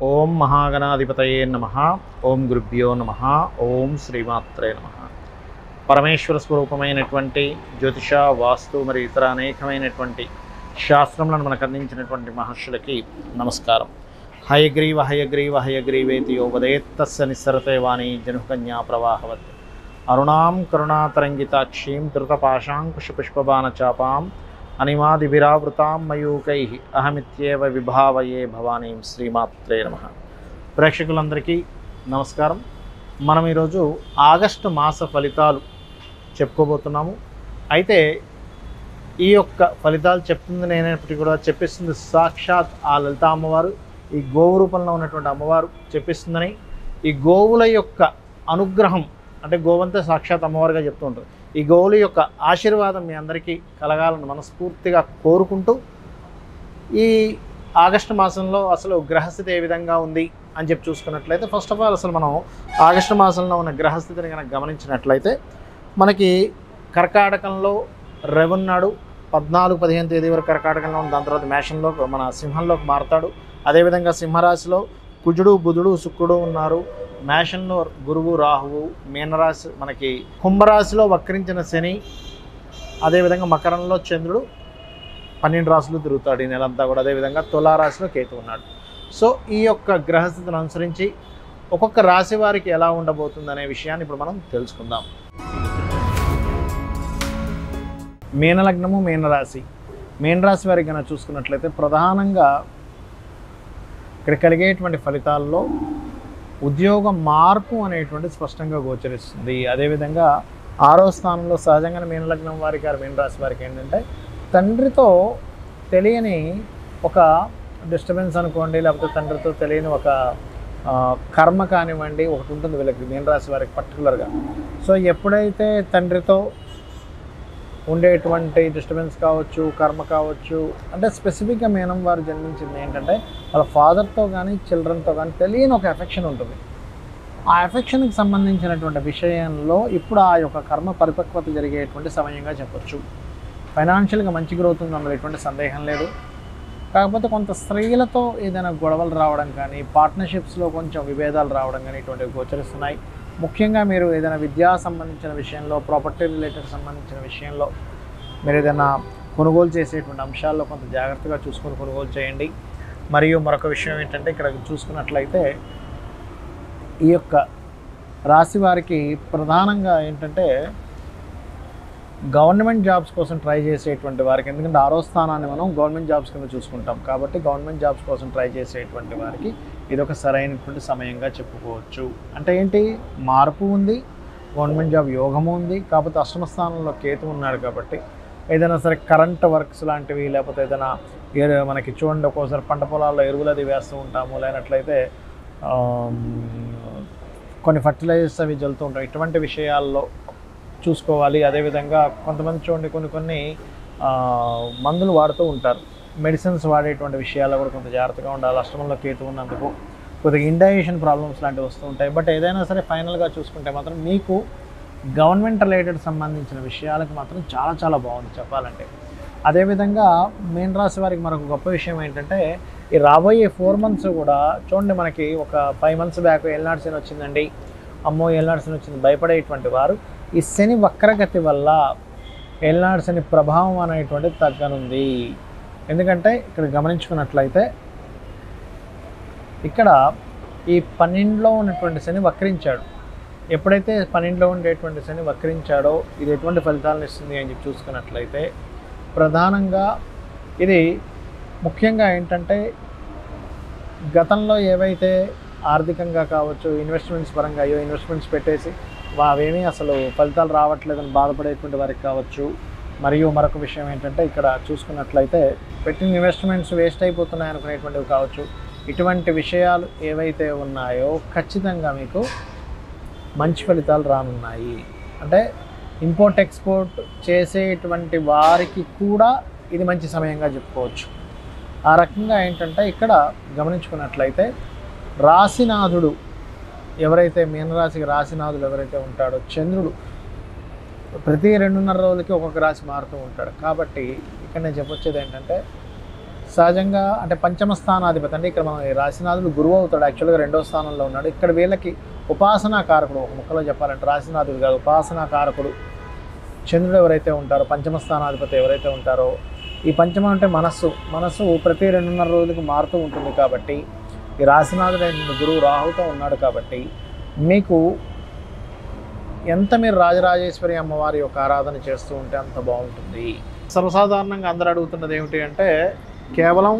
ఓం మహాగణాధిపతయే నమ ఓం గురుభ్యో నమ ఓం శ్రీమాత్రే నమ పరమేశ్వర స్వరూపమైనటువంటి జ్యోతిష వాస్తు మరియు ఇతర అనేకమైనటువంటి శాస్త్రములను మనకు అందించినటువంటి మహర్షులకి నమస్కారం హయగ్రీవ హయగ్రీవ హయగ్రీవేతి యోపదేత్తస్య నిస్సరతే వాణి జనుకన్యా ప్రవాహవత్ అరుణాం కరుణాతరంగితాక్షీం ధృతపాశాంకుశపుష్పబాణచాపాం అనిమాదిభిరావృతాం మయూకై అహమిత్యేవ విభావయే భవానీం శ్రీమాత్రే నమ ప్రేక్షకులందరికీ నమస్కారం మనం ఈరోజు ఆగస్టు మాస ఫలితాలు చెప్పుకోబోతున్నాము అయితే ఈ యొక్క ఫలితాలు చెప్తుంది నేనప్పటికీ కూడా చెప్పిస్తుంది సాక్షాత్ ఆ లలిత అమ్మవారు ఈ గోవు రూపంలో ఉన్నటువంటి అమ్మవారు చెప్పిస్తుందని ఈ గోవుల యొక్క అనుగ్రహం అంటే గోవంతే సాక్షాత్ అమ్మవారుగా చెప్తూ ఉంటారు ఈ గోవుల యొక్క ఆశీర్వాదం మీ అందరికీ కలగాలని మనస్ఫూర్తిగా కోరుకుంటూ ఈ ఆగస్టు మాసంలో అసలు గ్రహస్థితి ఏ విధంగా ఉంది అని చెప్పి చూసుకున్నట్లయితే ఫస్ట్ ఆఫ్ ఆల్ అసలు మనం ఆగస్టు మాసంలో ఉన్న గ్రహస్థితిని కనుక గమనించినట్లయితే మనకి కర్కాటకంలో రెవన్నాడు పద్నాలుగు పదిహేను తేదీ వరకు కర్కాటకంలో ఉన్న దాని తర్వాత మేషంలో మన సింహంలోకి మారుతాడు అదేవిధంగా సింహరాశిలో కుజుడు బుధుడు శుక్రుడు ఉన్నారు మేషంలో గురువు రాహువు మీనరాశి మనకి కుంభరాశిలో వక్రించిన శని అదేవిధంగా మకరంలో చంద్రుడు పన్నెండు రాశులు తిరుగుతాడు ఈ నెలంతా కూడా అదేవిధంగా తులారాశిలో కేతు ఉన్నాడు సో ఈ యొక్క గ్రహస్థితిని అనుసరించి ఒక్కొక్క రాశి వారికి ఎలా ఉండబోతుంది అనే విషయాన్ని ఇప్పుడు మనం తెలుసుకుందాం మీనలగ్నము మీనరాశి మీనరాశి వారికి కనుక చూసుకున్నట్లయితే ప్రధానంగా ఇక్కడ కలిగేటువంటి ఫలితాల్లో ఉద్యోగ మార్పు అనేటువంటి స్పష్టంగా గోచరిస్తుంది అదేవిధంగా ఆరో స్థానంలో సహజంగానే మీనలగ్నం వారికి ఆ మీనరాశి వారికి ఏంటంటే తండ్రితో తెలియని ఒక డిస్టర్బెన్స్ అనుకోండి లేకపోతే తండ్రితో తెలియని ఒక ఆ, కర్మ కానివ్వండి ఒకటి ఉంటుంది వీళ్ళకి మీనరాశి వారికి పర్టికులర్గా సో ఎప్పుడైతే తండ్రితో ఉండేటువంటి డిస్టర్బెన్స్ కావచ్చు కర్మ కావచ్చు అంటే స్పెసిఫిక్గా మేనం వారు జన్మించింది ఏంటంటే వాళ్ళ ఫాదర్తో కానీ చిల్డ్రన్తో కానీ తెలియని ఒక ఎఫెక్షన్ ఉంటుంది ఆ ఎఫెక్షన్కి సంబంధించినటువంటి విషయంలో ఇప్పుడు ఆ యొక్క కర్మ పరిపక్వత జరిగేటువంటి సమయంగా చెప్పొచ్చు ఫైనాన్షియల్గా మంచి గ్రోత్ ఉంది అందులో ఎటువంటి సందేహం లేదు కాకపోతే కొంత స్త్రీలతో ఏదైనా గొడవలు రావడం కానీ పార్ట్నర్షిప్స్లో కొంచెం విభేదాలు రావడం కానీ ఇటువంటివి గోచరిస్తున్నాయి ముఖ్యంగా మీరు ఏదైనా విద్యా సంబంధించిన విషయంలో ప్రాపర్టీ రిలేటెడ్ సంబంధించిన విషయంలో మీరు ఏదైనా కొనుగోలు చేసేటువంటి అంశాల్లో కొంత జాగ్రత్తగా చూసుకొని కొనుగోలు చేయండి మరియు మరొక విషయం ఏంటంటే ఇక్కడ చూసుకున్నట్లయితే ఈ యొక్క రాశి వారికి ప్రధానంగా ఏంటంటే గవర్నమెంట్ జాబ్స్ కోసం ట్రై చేసేటువంటి వారికి ఎందుకంటే ఆరో స్థానాన్ని మనం గవర్నమెంట్ జాబ్స్ కింద చూసుకుంటాం కాబట్టి గవర్నమెంట్ జాబ్స్ కోసం ట్రై చేసేటువంటి వారికి ఇది ఒక సరైనటువంటి సమయంగా చెప్పుకోవచ్చు అంటే ఏంటి మార్పు ఉంది గవర్నమెంట్ జాబ్ యోగము ఉంది కాకపోతే అష్టమ స్థానంలో కేతు ఉన్నాడు కాబట్టి ఏదైనా సరే కరెంట్ వర్క్స్ లాంటివి లేకపోతే ఏదైనా ఏ- మనకి చూడండి ఒక్కోసారి పంట పొలాల్లో ఎరువులు అది వేస్తూ ఉంటాము లేనట్లయితే ఆమ్, కొన్ని ఫర్టిలైజర్స్ అవి జల్లుతూ ఉంటాం ఇటువంటి విషయాల్లో చూసుకోవాలి అదేవిధంగా కొంతమంది చూడండి కొన్ని కొన్ని ఆ, మందులు వాడుతూ ఉంటారు మెడిసిన్స్ వాడేటువంటి విషయాల్లో కూడా కొంత జాగ్రత్తగా ఉండాలి అష్టమంలో కేతు ఉన్నందుకు కొద్దిగా ఇండైజేషన్ ప్రాబ్లమ్స్ లాంటివి వస్తూ ఉంటాయి బట్ ఏదైనా సరే ఫైనల్గా చూసుకుంటే మాత్రం మీకు గవర్నమెంట్ రిలేటెడ్ సంబంధించిన విషయాలకు మాత్రం చాలా చాలా బాగుంది చెప్పాలంటే అదేవిధంగా మెయిన్ రాశి వారికి మరొక గొప్ప విషయం ఏంటంటే ఈ రాబోయే ఫోర్ మంత్స్ కూడా చూడండి మనకి ఒక ఫైవ్ మంత్స్ బ్యాక్ ఎల్నాడ్సీన్ వచ్చిందండి అమ్మో ఎల్నాడ్సీన్ వచ్చింది భయపడేటువంటి వారు ఈ శని వక్రగతి వల్ల ఎల్నాడు శని ప్రభావం అనేటువంటిది తగ్గనుంది ఎందుకంటే ఇక్కడ గమనించుకున్నట్లయితే ఇక్కడ ఈ పన్నెండులో ఉన్నటువంటి శని వక్రించాడు ఎప్పుడైతే పన్నెండులో ఉండేటువంటి శని వక్రించాడో ఇది ఎటువంటి ఫలితాలను ఇస్తుంది అని చెప్పి చూసుకున్నట్లయితే ప్రధానంగా ఇది ముఖ్యంగా ఏంటంటే గతంలో ఏవైతే ఆర్థికంగా కావచ్చు ఇన్వెస్ట్మెంట్స్ పరంగా అయ్యో ఇన్వెస్ట్మెంట్స్ పెట్టేసి వా- అవేమీ అసలు ఫలితాలు రావట్లేదని బాధపడేటువంటి వారికి కావచ్చు మరియు మరొక విషయం ఏంటంటే ఇక్కడ చూసుకున్నట్లయితే పెట్టిన ఇన్వెస్ట్మెంట్స్ వేస్ట్ అయిపోతున్నాయి అనుకునేటువంటివి కావచ్చు ఇటువంటి విషయాలు ఏవైతే ఉన్నాయో ఖచ్చితంగా మీకు మంచి ఫలితాలు రానున్నాయి అంటే ఇంపోర్ట్ ఎక్స్పోర్ట్ చేసేటువంటి వారికి కూడా ఇది మంచి సమయంగా చెప్పుకోవచ్చు ఆ రకంగా ఏంటంటే ఇక్కడ గమనించుకున్నట్లయితే రాశినాథుడు ఎవరైతే మీనరాశికి రాశినాథుడు ఎవరైతే ఉంటాడో చంద్రుడు ప్రతి రెండున్నర రోజులకి ఒక్కొక్క రాశి మారుతూ ఉంటాడు కాబట్టి ఇక్కడ నేను చెప్పొచ్చేది ఏంటంటే సహజంగా అంటే పంచమ స్థానాధిపతి అంటే ఇక్కడ మనం ఈ రాశినాథుడు గురువు అవుతాడు యాక్చువల్గా రెండో స్థానంలో ఉన్నాడు ఇక్కడ వీళ్ళకి ఉపాసనా కారకుడు ఒక ముక్కలో చెప్పాలంటే రాశినాథుడు కాదు ఉపాసనా కారకుడు చంద్రుడు ఎవరైతే ఉంటారో పంచమ స్థానాధిపతి ఎవరైతే ఉంటారో ఈ పంచమం అంటే మనస్సు మనస్సు ప్రతి రెండున్నర రోజులకు మారుతూ ఉంటుంది కాబట్టి ఈ రాశినాథుడైన గురువు రాహుతో ఉన్నాడు కాబట్టి మీకు ఎంత మీరు రాజరాజేశ్వరి అమ్మవారి యొక్క ఆరాధన చేస్తూ ఉంటే అంత బాగుంటుంది సర్వసాధారణంగా అందరూ అడుగుతున్నది ఏమిటి అంటే కేవలం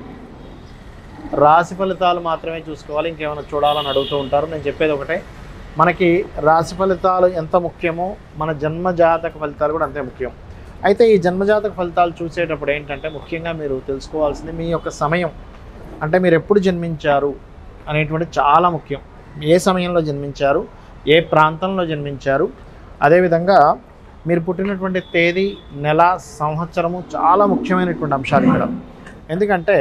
రాశి ఫలితాలు మాత్రమే చూసుకోవాలి ఇంకేమైనా చూడాలని అడుగుతూ ఉంటారు నేను చెప్పేది ఒకటే మనకి రాశి ఫలితాలు ఎంత ముఖ్యమో మన జన్మజాతక ఫలితాలు కూడా అంతే ముఖ్యం అయితే ఈ జన్మజాతక ఫలితాలు చూసేటప్పుడు ఏంటంటే ముఖ్యంగా మీరు తెలుసుకోవాల్సింది మీ యొక్క సమయం అంటే మీరు ఎప్పుడు జన్మించారు అనేటువంటి చాలా ముఖ్యం ఏ సమయంలో జన్మించారు ఏ ప్రాంతంలో జన్మించారు అదేవిధంగా మీరు పుట్టినటువంటి తేదీ నెల సంవత్సరము చాలా ముఖ్యమైనటువంటి అంశాలు ఇక్కడ ఎందుకంటే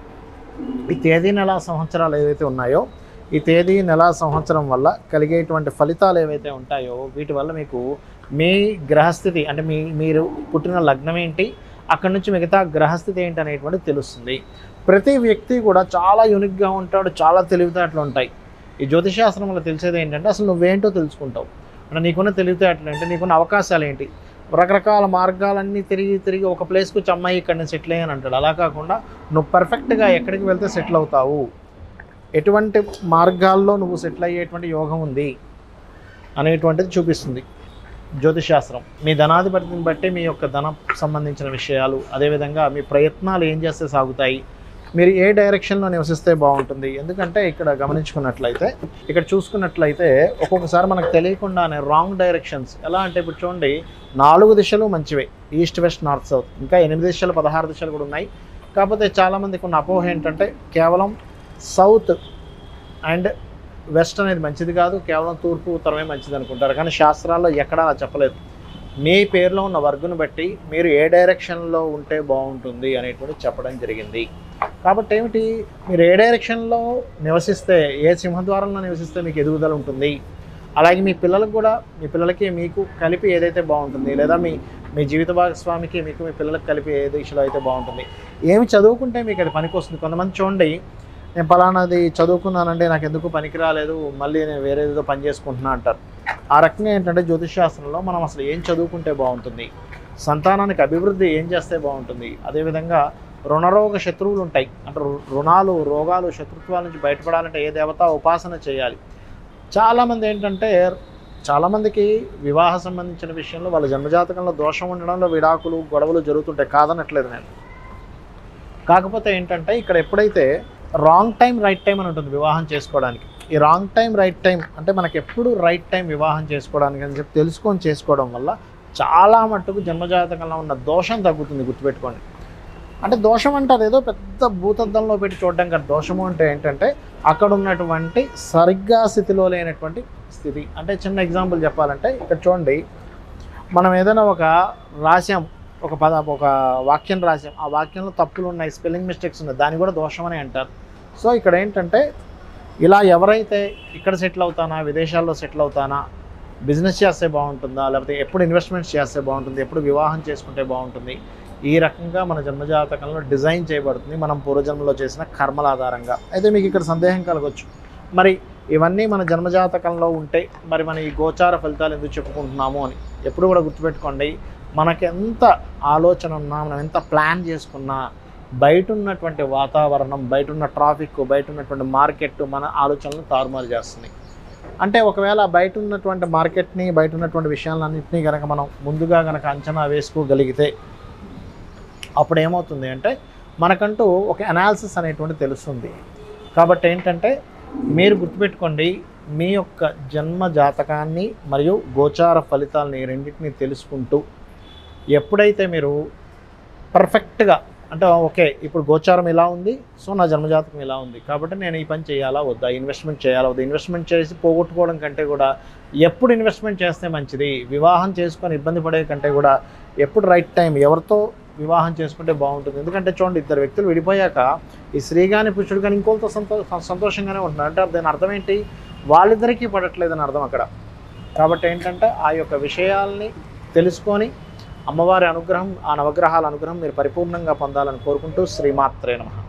ఈ తేదీ నెల సంవత్సరాలు ఏవైతే ఉన్నాయో ఈ తేదీ నెల సంవత్సరం వల్ల కలిగేటువంటి ఫలితాలు ఏవైతే ఉంటాయో వీటి వల్ల మీకు మీ గ్రహస్థితి అంటే మీ మీరు పుట్టిన లగ్నం ఏంటి అక్కడి నుంచి మిగతా గ్రహస్థితి ఏంటి అనేటువంటిది తెలుస్తుంది ప్రతి వ్యక్తి కూడా చాలా యూనిక్గా ఉంటాడు చాలా తెలివితేటలు ఉంటాయి ఈ జ్యోతిషాస్త్రంలో తెలిసేది ఏంటంటే అసలు నువ్వేంటో తెలుసుకుంటావు అంటే నీకున్న తెలివితేటలు ఏంటి నీకున్న అవకాశాలు ఏంటి రకరకాల మార్గాలన్నీ తిరిగి తిరిగి ఒక ప్లేస్కి వచ్చి అమ్మాయి ఇక్కడ నేను సెటిల్ అయ్యాను అంటాడు అలా కాకుండా నువ్వు పర్ఫెక్ట్గా ఎక్కడికి వెళ్తే సెటిల్ అవుతావు ఎటువంటి మార్గాల్లో నువ్వు సెటిల్ అయ్యేటువంటి యోగం ఉంది అనేటువంటిది చూపిస్తుంది జ్యోతిశాస్త్రం మీ ధనాధిపతిని బట్టి మీ యొక్క ధనం సంబంధించిన విషయాలు అదేవిధంగా మీ ప్రయత్నాలు ఏం చేస్తే సాగుతాయి మీరు ఏ డైరెక్షన్లో నివసిస్తే బాగుంటుంది ఎందుకంటే ఇక్కడ గమనించుకున్నట్లయితే ఇక్కడ చూసుకున్నట్లయితే ఒక్కొక్కసారి మనకు తెలియకుండానే రాంగ్ డైరెక్షన్స్ ఎలా అంటే ఇప్పుడు చూడండి నాలుగు దిశలు మంచివే ఈస్ట్ వెస్ట్ నార్త్ సౌత్ ఇంకా ఎనిమిది దిశలు పదహారు దిశలు కూడా ఉన్నాయి కాకపోతే చాలామందికి ఉన్న అపోహ ఏంటంటే కేవలం సౌత్ అండ్ వెస్ట్ అనేది మంచిది కాదు కేవలం తూర్పు ఉత్తరమే మంచిది అనుకుంటారు కానీ శాస్త్రాల్లో ఎక్కడా అలా చెప్పలేదు మీ పేరులో ఉన్న వర్గును బట్టి మీరు ఏ డైరెక్షన్లో ఉంటే బాగుంటుంది అనేటువంటి చెప్పడం జరిగింది కాబట్టి ఏమిటి మీరు ఏ డైరెక్షన్లో నివసిస్తే ఏ సింహద్వారంలో నివసిస్తే మీకు ఎదుగుదల ఉంటుంది అలాగే మీ పిల్లలకు కూడా మీ పిల్లలకి మీకు కలిపి ఏదైతే బాగుంటుంది లేదా మీ మీ జీవిత భాగస్వామికి మీకు మీ పిల్లలకు కలిపి ఏ దిశలో అయితే బాగుంటుంది ఏమి చదువుకుంటే మీకు అది పనికొస్తుంది కొంతమంది చూడండి నేను పలానాది చదువుకున్నానంటే నాకు ఎందుకు పనికి రాలేదు మళ్ళీ నేను వేరే ఏదో పని చేసుకుంటున్నా అంటారు ఆ రకంగా ఏంటంటే జ్యోతిష్ శాస్త్రంలో మనం అసలు ఏం చదువుకుంటే బాగుంటుంది సంతానానికి అభివృద్ధి ఏం చేస్తే బాగుంటుంది అదేవిధంగా రుణరోగ శత్రువులు ఉంటాయి అంటే రు- రుణాలు రోగాలు శత్రుత్వాల నుంచి బయటపడాలంటే ఏ దేవత ఉపాసన చేయాలి చాలామంది ఏంటంటే చాలామందికి వివాహ సంబంధించిన విషయంలో వాళ్ళ జన్మజాతకంలో దోషం ఉండడంలో విడాకులు గొడవలు జరుగుతుంటాయి కాదనట్లేదు నేను కాకపోతే ఏంటంటే ఇక్కడ ఎప్పుడైతే రాంగ్ టైం రైట్ టైం అని ఉంటుంది వివాహం చేసుకోవడానికి ఈ రాంగ్ టైం రైట్ టైం అంటే మనకి ఎప్పుడు రైట్ టైం వివాహం చేసుకోవడానికి అని చెప్పి తెలుసుకొని చేసుకోవడం వల్ల చాలా మట్టుకు జన్మజాతకంలో ఉన్న దోషం తగ్గుతుంది గుర్తుపెట్టుకోండి అంటే దోషం అంటే అదేదో పెద్ద భూతద్దంలో పెట్టి చూడడం కాదు దోషము అంటే ఏంటంటే అక్కడ ఉన్నటువంటి సరిగ్గా స్థితిలో లేనటువంటి స్థితి అంటే చిన్న ఎగ్జాంపుల్ చెప్పాలంటే ఇక్కడ చూడండి మనం ఏదైనా ఒక రాశాం ఒక పద ఒక వాక్యం రాసాం ఆ వాక్యంలో తప్పులు ఉన్నాయి స్పెల్లింగ్ మిస్టేక్స్ ఉన్నాయి దాన్ని కూడా దోషం అని అంటారు సో ఇక్కడ ఏంటంటే ఇలా ఎవరైతే ఇక్కడ సెటిల్ అవుతానా విదేశాల్లో సెటిల్ అవుతానా బిజినెస్ చేస్తే బాగుంటుందా లేకపోతే ఎప్పుడు ఇన్వెస్ట్మెంట్స్ చేస్తే బాగుంటుంది ఎప్పుడు వివాహం చేసుకుంటే బాగుంటుంది ఈ రకంగా మన జన్మజాతకంలో డిజైన్ చేయబడుతుంది మనం పూర్వజన్మలో చేసిన కర్మల ఆధారంగా అయితే మీకు ఇక్కడ సందేహం కలగవచ్చు మరి ఇవన్నీ మన జన్మజాతకంలో ఉంటే మరి మన ఈ గోచార ఫలితాలు ఎందుకు చెప్పుకుంటున్నాము అని ఎప్పుడు కూడా గుర్తుపెట్టుకోండి మనకి ఎంత ఆలోచన ఉన్నా మనం ఎంత ప్లాన్ చేసుకున్నా బయట ఉన్నటువంటి వాతావరణం బయట ఉన్న ట్రాఫిక్ బయట ఉన్నటువంటి మార్కెట్ మన ఆలోచనలను తారుమారు చేస్తుంది అంటే ఒకవేళ బయట ఉన్నటువంటి మార్కెట్ని బయట ఉన్నటువంటి విషయాలన్నింటినీ కనుక మనం ముందుగా కనుక అంచనా వేసుకోగలిగితే అప్పుడు ఏమవుతుంది అంటే మనకంటూ ఒక అనాలిసిస్ అనేటువంటి తెలుస్తుంది కాబట్టి ఏంటంటే మీరు గుర్తుపెట్టుకోండి మీ యొక్క జన్మ జాతకాన్ని మరియు గోచార ఫలితాలని ఈ రెండింటిని తెలుసుకుంటూ ఎప్పుడైతే మీరు పర్ఫెక్ట్గా అంటే ఓకే ఇప్పుడు గోచారం ఇలా ఉంది సో నా జన్మజాతకం ఇలా ఉంది కాబట్టి నేను ఈ పని చేయాలా వద్దా ఇన్వెస్ట్మెంట్ చేయాలా వద్దా ఇన్వెస్ట్మెంట్ చేసి పోగొట్టుకోవడం కంటే కూడా ఎప్పుడు ఇన్వెస్ట్మెంట్ చేస్తే మంచిది వివాహం చేసుకొని ఇబ్బంది పడే కంటే కూడా ఎప్పుడు రైట్ టైం ఎవరితో వివాహం చేసుకుంటే బాగుంటుంది ఎందుకంటే చూడండి ఇద్దరు వ్యక్తులు విడిపోయాక ఈ స్త్రీ కానీ పురుషుడు కానీ ఇంకోతో సంతో సంతోషంగానే ఉంటున్నారు అంటే దాని అర్థం ఏంటి వాళ్ళిద్దరికీ పడట్లేదని అర్థం అక్కడ కాబట్టి ఏంటంటే ఆ యొక్క విషయాల్ని తెలుసుకొని అమ్మవారి అనుగ్రహం ఆ నవగ్రహాల అనుగ్రహం మీరు పరిపూర్ణంగా పొందాలని కోరుకుంటూ శ్రీమాత్రే నమః